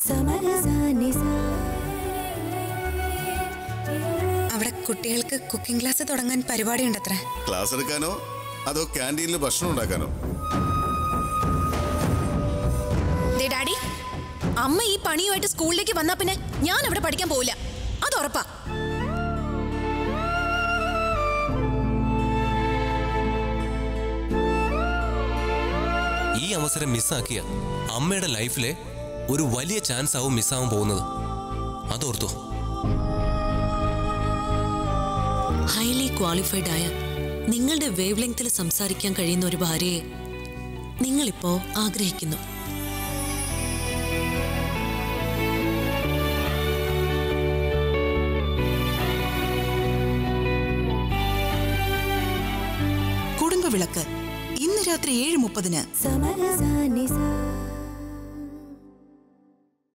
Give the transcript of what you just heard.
അവിടെ കുട്ടികൾക്ക് cooking class തുടങ്ങാൻ പരിപാടിയുണ്ടത്രേ ക്ലാസ് എടുക്കാനോ അതോ ക്യാൻറ്റീനിൽ ഭക്ഷണം ഉണ്ടാക്കാനോ ദേ ഡാഡി അമ്മ ഈ പണിയുമായിട്ട് സ്കൂളിലേക്ക് വന്നാ പിന്നെ ഞാൻ അവിടെ പഠിക്കാൻ പോവില്ല അത് ഉറപ്പാ ഈ അവസരം മിസ്സാക്കിയ അമ്മയുടെ ലൈഫിലെ ഒരു വലിയ ചാൻസ് ആവും മിസ്സാവാൻ പോകുന്നത് അതോർത്തോ ഹൈലി ക്വാളിഫൈഡ് ആയ നിങ്ങളുടെ വേവ് ലെങ്തിൽ സംസാരിക്കാൻ കഴിയുന്ന ഒരു ഭാര്യയെ നിങ്ങളിപ്പോ ആഗ്രഹിക്കുന്നു കുടുംബവിളക്ക് ഇന്ന് രാത്രി ഏഴ് മുപ്പതിന് സമരസ നിസ